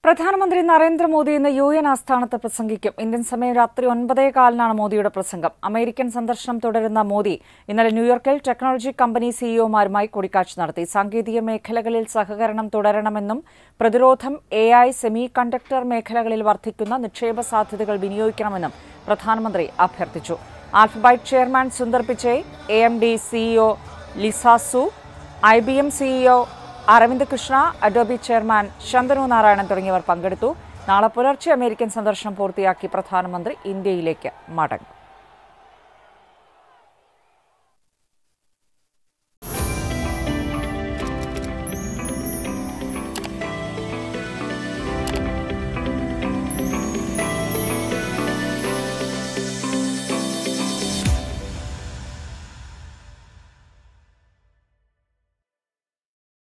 പ്രധാനമന്ത്രി നരേന്ദ്രമോദി ഇന്ന് U N ആസ്ഥാനത്ത് പ്രസംഗിക്കും ഇന്ത്യൻ സമയം രാത്രി ഒൻപതേ കാലിനാണ് മോദിയുടെ പ്രസംഗം അമേരിക്കൻ സന്ദർശനം തുടരുന്ന മോദി ഇന്നലെ ന്യൂയോർക്കിൽ ടെക്നോളജി കമ്പനി സിഇഒമാരുമായി കൂടിക്കാഴ്ച നടത്തി സാങ്കേതിക മേഖലകളിൽ സഹകരണം തുടരണമെന്നും പ്രതിരോധം എ ഐ സെമി കണ്ടക്ടർ മേഖലകളിൽ വർദ്ധിക്കുന്ന നിക്ഷേപ സാധ്യതകൾ വിനിയോഗിക്കണമെന്നും പ്രധാനമന്ത്രി അഭ്യർത്ഥിച്ചു Alphabet chairman Sundar Pichai A M D CEO Lisa Su I B M CEO Arvind Krishna Adobe chairman Shantanu Narayen തുടങ്ങിയവർ പങ്കെടുത്തു നാളെ പുലർച്ചെ അമേരിക്കൻ സന്ദർശനം പൂർത്തിയാക്കി പ്രധാനമന്ത്രി ഇന്ത്യയിലേക്ക് മടങ്ങും